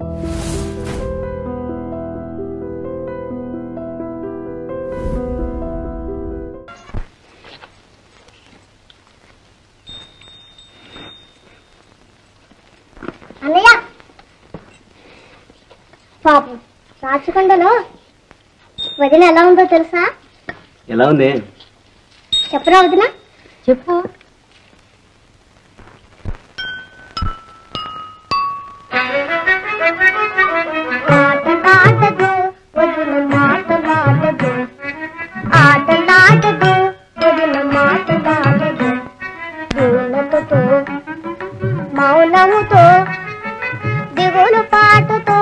అన్నయ్య పాపం రాచకొండలో వదిన ఎలా ఉందో తెలుసా ఎలా ఉంది చెప్పరా వదిన చెప్పు ఆటలాడదు వదిన మాటలాడదు ఆటలాడదు వదిన మాటలాడదు దూలతతో మౌనముతో దిగులు పాటుతో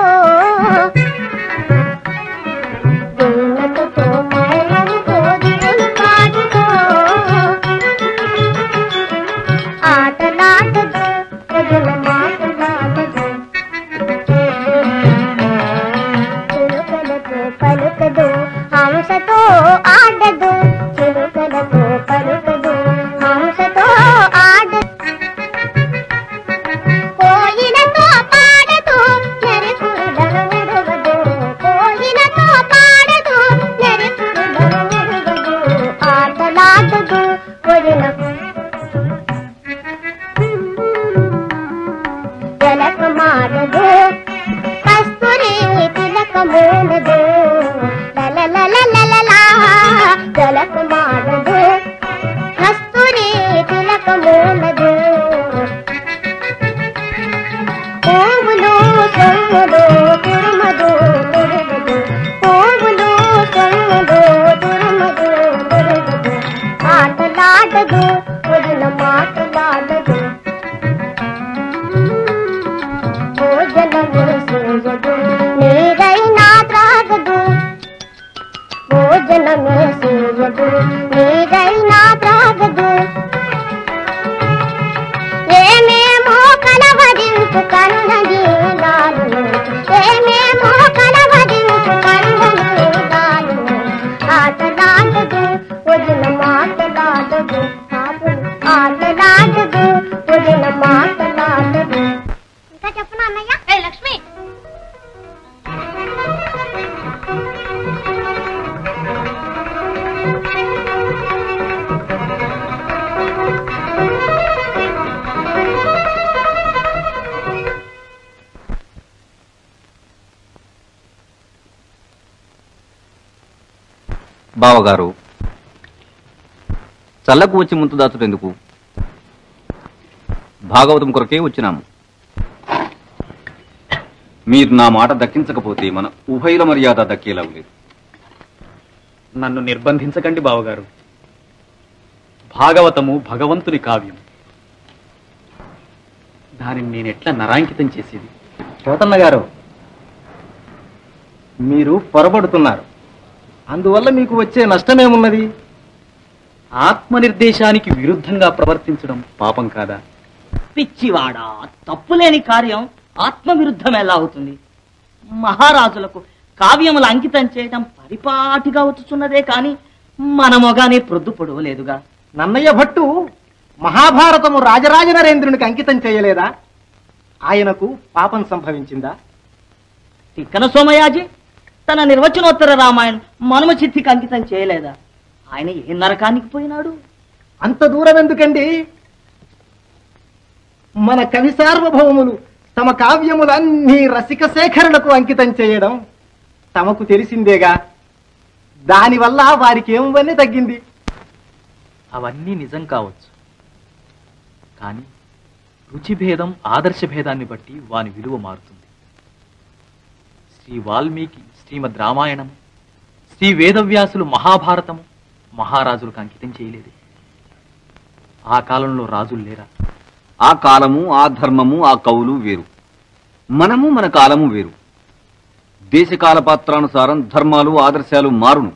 దూలతతో మౌనముతో దిగులు పాటుతో ఆటలాడదు వదిన మాటలాడదు చిలుకలతో పలుకదు హంసతో ఆడదు చిలుకలతో పలుకదు హంసతో ఆడదు కోయిలతో పాడదు నెరిపురులను విడవదు కోయిలతో పాడదు నెరిపురులను విడవదు ఆటలాడదు వదిన జలకమాడదు కస్తూరి తిలకమూనదు లలలలలలలా జలకమాడదు కస్తూరి తిలకమూనదు పువ్వులు సొమ్ములు తురుమదు తురుమదు పువ్వులు సొమ్ములు తురుమదు తురుమదు ఆటలాడదు వదిన మాటలాడదు భోజనము చేయదు నీరైనా త్రాగదు భోజనమే చేయదు నీరైనా త్రాగదు ఏమేమో కలవరింపు కరుణది నాలును ఏమేమో కలవరింపు కరుణది నాలును ఆటలాడదు వదిన మాటలాడదు పాపం ఆటలాడదు వదిన మాటలాడదు ఇంకా చెప్పను అన్నయ్య లక్ష్మి బావగారు చల్లకు వచ్చి ముందు దాచుడు ఎందుకు భాగవతం కొరకే వచ్చినాము మీరు నా మాట దక్కించకపోతే మన ఉభయుల మర్యాద దక్కేలా లేదు నన్ను నిర్బంధించకండి బావగారు భాగవతము భగవంతుని కావ్యం దానిని నేను ఎట్లా నరాంకితం చేసేది పోతన్న గారు మీరు పొరబడుతున్నారు అందువల్ల మీకు వచ్చే నష్టమేమున్నది ఆత్మనిర్దేశానికి విరుద్ధంగా ప్రవర్తించడం పాపం కాదా పిచ్చివాడా తప్పులేని కార్యం ఆత్మవిరుద్ధం ఎలా అవుతుంది మహారాజులకు కావ్యములు అంకితం చేయడం పరిపాటిగా వచ్చుచున్నదే కాని మన మొగానే ప్రొద్దు పొడవలేదుగా నన్నయ్య భట్టు మహాభారతము రాజరాజ నరేంద్రునికి అంకితం చేయలేదా ఆయనకు పాపం సంభవించిందా తిక్కన సోమయాజి తన నిర్వచనోత్తర రామాయణం మనుమ చిత్తికి అంకితం చేయలేదా ఆయన ఏ నరకానికి పోయినాడు అంత దూరం ఎందుకండి మన కవి సార్వభౌములు తమ కావ్యములన్నీ రసిక శేఖరణకు అంకితం చేయడం తమకు తెలిసిందేగా దానివల్ల వారికి ఏమవన్నీ తగ్గింది అవన్నీ నిజం కావచ్చు కానీ రుచి భేదం ఆదర్శ భేదాన్ని బట్టి వాని విలువ మారుతుంది శ్రీ వాల్మీకి శ్రీమద్ రామాయణం శ్రీ వేదవ్యాసులు మహాభారతము మహారాజులకు అంకితం చేయలేదు ఆ కాలంలో రాజులు లేరా ఆ కాలము ఆ ధర్మము ఆ కవులు వేరు మనము మన కాలము వేరు దేశకాల పాత్రానుసారం ధర్మాలు ఆదర్శాలు మారును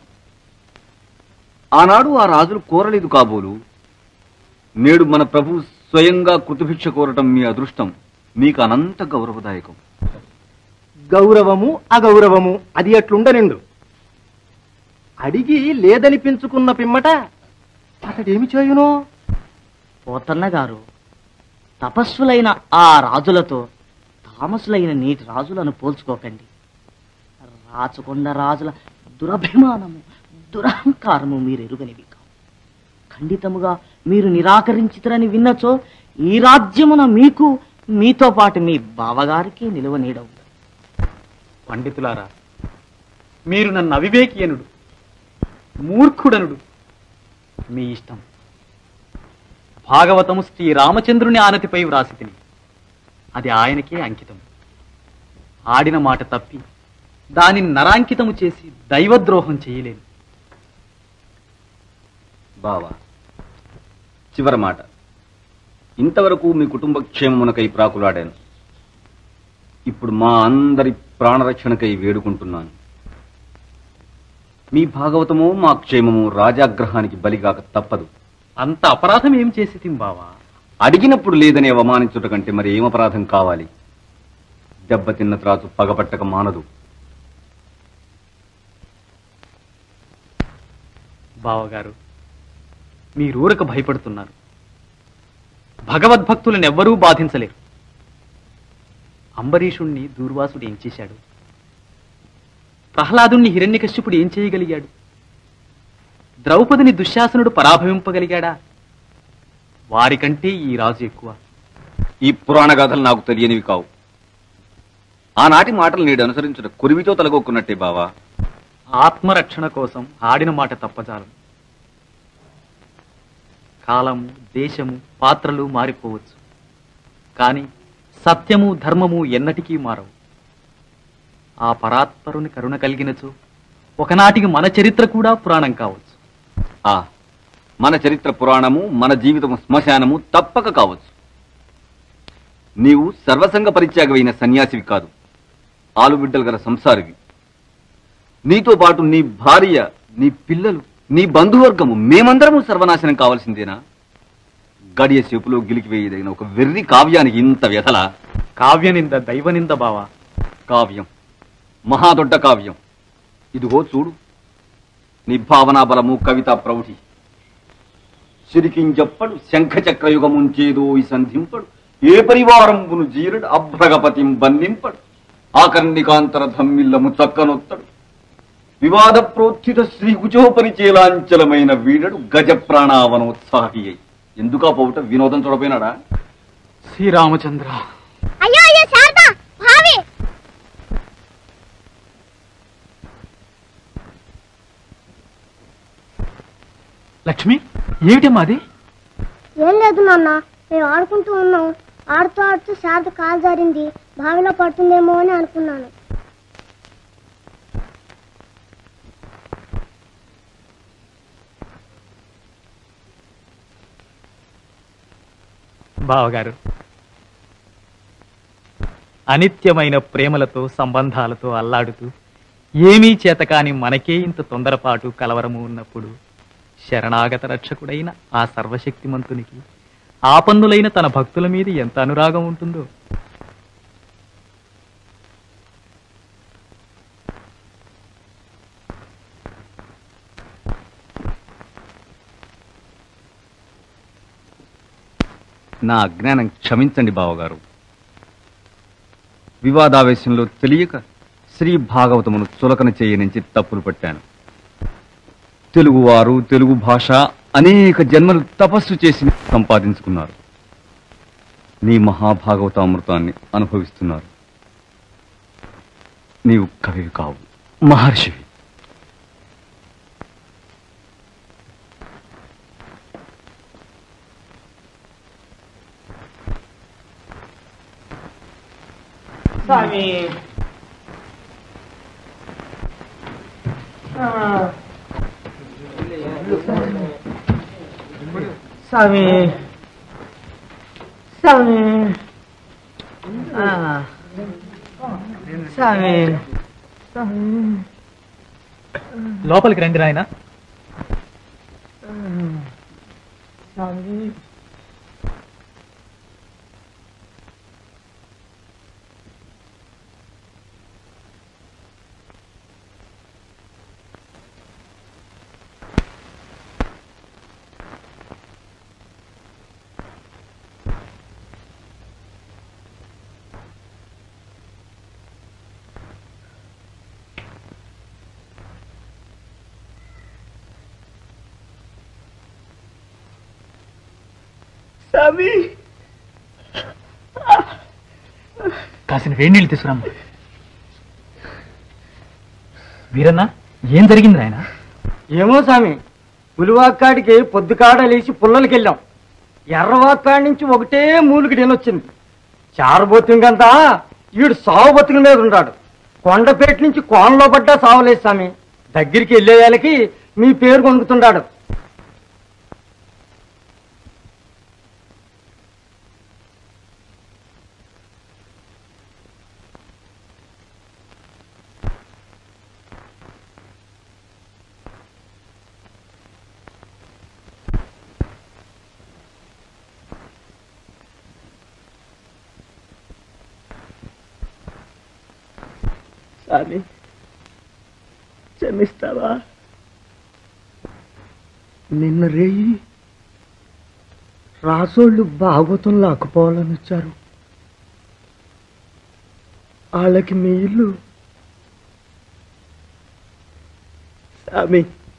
ఆనాడు ఆ రాజులు కోరలేదు కాబోలు నేడు మన ప్రభు స్వయంగా కృతభిక్ష కోరటం మీ అదృష్టం మీకు అనంత గౌరవదాయకం గౌరవము అగౌరవము అది అట్లుండనిండు అడిగి లేదనిపించుకున్న పిమ్మట అతడేమి చేయును పోతన్న గారు తపస్సులైన ఆ రాజులతో తాను తామసులైన నేటి రాజులను పోల్చుకోకండి రాచకొండ రాజుల దురభిమానము దురహంకారము మీరు ఎరుగనివి కావు ఖండితముగా మీరు నిరాకరించితరని విన్నచో ఈ రాజ్యమున మీకు మీతో పాటు మీ బావగారికి నిలువ నీడవు పండితులారా మీరు నన్ను అవివేకియనుడు మూర్ఖుడనుడు మీ ఇష్టం భాగవతము శ్రీ రామచంద్రుని ఆనతిపై వ్రాసి తిని అది ఆయనకే అంకితం ఆడిన మాట తప్పి దానిని నరాంకితము చేసి దైవద్రోహం చేయలేను బావా చివరి మాట ఇంతవరకు మీ కుటుంబ క్షేమమునకై ప్రాకులాడాను ఇప్పుడు మా అందరి ప్రాణరక్షణకై వేడుకుంటున్నాను మీ భాగవతము మా క్షేమము రాజాగ్రహానికి బలిగాక తప్పదు అంత అపరాధం ఏం చేసి తిం బావా అడిగినప్పుడు లేదని అవమానించుట కంటే మరి ఏం అపరాధం కావాలి దెబ్బతిన్న త్రాసు పగపట్టక మానదు బావగారు మీరూరక భయపడుతున్నారు భగవద్భక్తులను ఎవ్వరూ బాధించలేరు అంబరీషుణ్ణి దూర్వాసుడు ఏం చేశాడు ప్రహ్లాదుణ్ణి హిరణ్యకశ్యపుడు ఏం చేయగలిగాడు ద్రౌపదిని దుశ్శాసనుడు పరాభవింపగలిగాడా వారికంటే ఈ రాజు ఎక్కువ ఈ పురాణ గాథలు నాకు తెలియనివి కావు ఆనాటి మాటలు నేడు అనుసరించుట కురివితో తలగొక్కున్నట్టే బావా ఆత్మరక్షణ కోసం ఆడిన మాట తప్పజాలం కాలము దేశము పాత్రలు మారిపోవచ్చు కానీ సత్యము ధర్మము ఎన్నటికీ మారవు ఆ పరాత్పరుని కరుణ కలిగినచో ఒకనాటికి మన చరిత్ర కూడా పురాణం కావచ్చు ఆ మన చరిత్ర పురాణము మన జీవితము శ్మశానము తప్పక కావచ్చు నీవు సర్వసంగ పరిత్యాగమైన సన్యాసివి కాదు ఆలుబిడ్డలు గల సంసారివి నీతో పాటు నీ భార్య నీ పిల్లలు నీ బంధువర్గము మేమందరము సర్వనాశనం కావాల్సిందేనా గడియ సేపులో గిలికివేయదగిన ఒక వెర్రి కావ్యానికి ఇంత వ్యథల కావ్యనింద దైవనింద బావా కావ్యం మహాదొడ్డ కావ్యం ఇదిగో చూడు నీ భావనా బలము కవిత ప్రౌఢి సిరికించెప్పడు శంఖ చక్రయుగముంచేదో ఈ సంధింపడు ఏ పరివారంబును జీరుడు అభ్రగపతిం బంధింపడు ఆకర్ణికాంతర ధమ్మిల్లము చక్కనొత్తడు వివాద ప్రోత్థిత శ్రీ కుచోపరిచేలాంచలమైన వీడడు గజ ప్రాణావనోత్సాహి అయి ఎందుకా పోవుట వినోదం చూడపోయినాడా శ్రీరామచంద్ర అయ్యో అయ్యో శారద భావి లక్ష్మి ఏమిటమ్మా అది ఏం లేదు నాన్న మేము ఆడుకుంటూ ఉన్నాం ఆడుతూ ఆడుతూ శారద కాలు జారింది బావిలో పడుతుందేమో అని అనుకున్నాను బావగారు అనిత్యమైన ప్రేమలతో సంబంధాలతో అల్లాడుతూ ఏమీ చేతకాని మనకే ఇంత తొందరపాటు కలవరము ఉన్నప్పుడు శరణాగత రక్షకుడైన ఆ సర్వశక్తిమంతునికి ఆపన్నులైన తన భక్తుల మీద ఎంత అనురాగం ఉంటుందో నా అజ్ఞానం క్షమించండి బావగారు వివాదావేశంలో తెలియక శ్రీ భాగవతమును చులకన చేయనించి తప్పులు పట్టాను తెలుగువారు తెలుగు భాష అనేక జన్మలు తపస్సు చేసి సంపాదించుకున్నారు నీ మహాభాగవతామృతాన్ని అనుభవిస్తున్నారు నీవు కవివి కావు మహర్షివి స్వామి స్వామి స్వామి స్వామి లోపలికి రండి నాయన స్వామి కాసిన వేడి నీళ్ళు తీసుకురమ్మా వీరన్న ఏం జరిగింది ఆయన ఏమో స్వామి పులివాక్కాడికి పొద్దుకాడ లేచి పుల్లలకి వెళ్ళాం ఎర్రవాక్కాడి నుంచి ఒకటే మూలికి వచ్చింది చారబోతుంకంతా ఈడు సావు బతుకుల మీద ఉన్నాడు కొండపేట నుంచి కోనలో పడ్డా సావలేదు స్వామి దగ్గరికి వెళ్ళేయాలకి మీ పేరు కొనుక్కుతున్నాడు స్వామి క్షమిస్తావా నిన్న రేయి రాసోళ్ళు భాగవతం లాక్కుపోవాలని వచ్చారు వాళ్ళకి మీ ఇల్లు స్వామి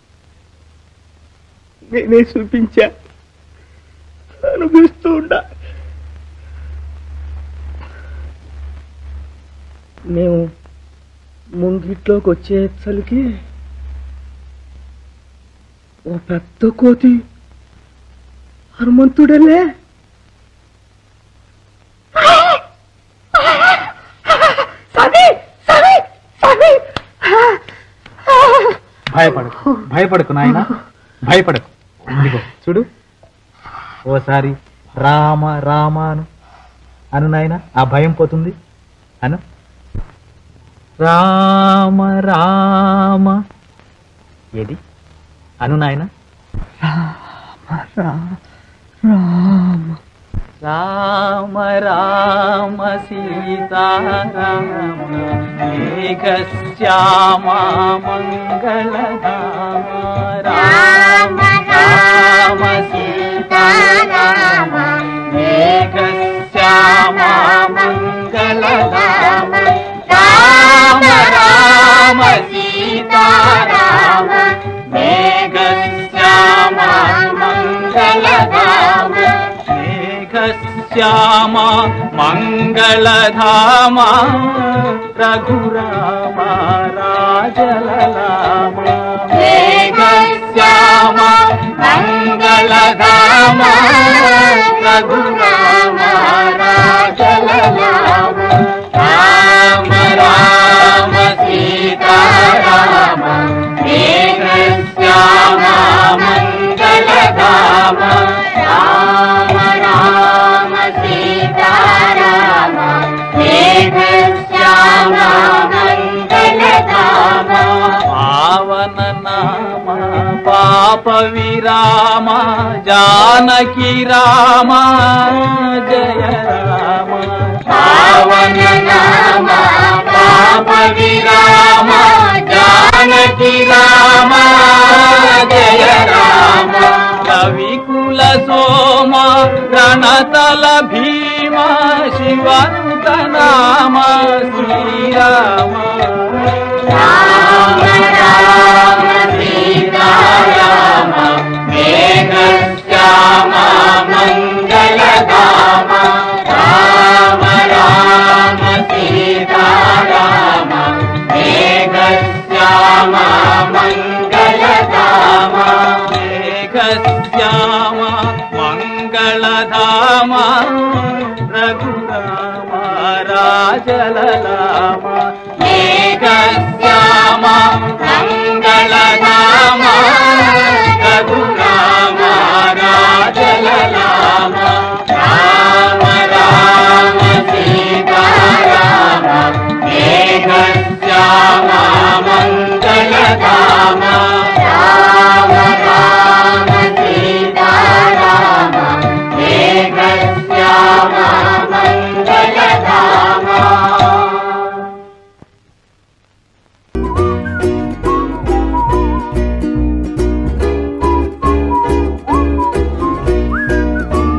నేనే చూపించా అనుభవిస్తూ ఉండా మేము ముంగిట్లోకి వచ్చేసరికి ఓ పెద్ద కోతి హనుమంతుడలే భయపడకు భయపడకు నాయన భయపడకు ఇదిగో చూడు ఓసారి రామ రామ అను అను నాయన ఆ భయం పోతుంది అను రామ రామ ఏది అను నాయన రామ రామ సీతారామ మేఘశ్యామ మంగళధామ రామ రామ సీతారామ మేఘశ్యామ మంగళధామ రామ రామ సీతారామ మేఘశ్యామ మంగళధామ మేఘశ్యామ మంగళధామ రఘురామ రాజలలామ మేఘశ్యామ మంగళధామ రఘురామ రాజలలామ రామ రామ సీతారామ మేఘశ్యామ మంగళధామ రామ రామ సీతారామ మేఘశ్యామ మంగళధామ పావన నామ పాప విరామ జానకి రామ జయ రామ పావన నామ పాప విరామ జానకి రామ జయ రామ కవికుల సోమ రణతల భీమ శివంత నామ శ్రీరామ రామ రామ సీతారామ మేఘశ్యామ మంగళధామ రామ రామ సీతారామ మేఘశ్యామ మంగళధామ మేఘశ్యామ మంగళధామ రఘురామ రాజలలామ మేఘశ్యామ మంగళధామ రఘురామ రాజలలామ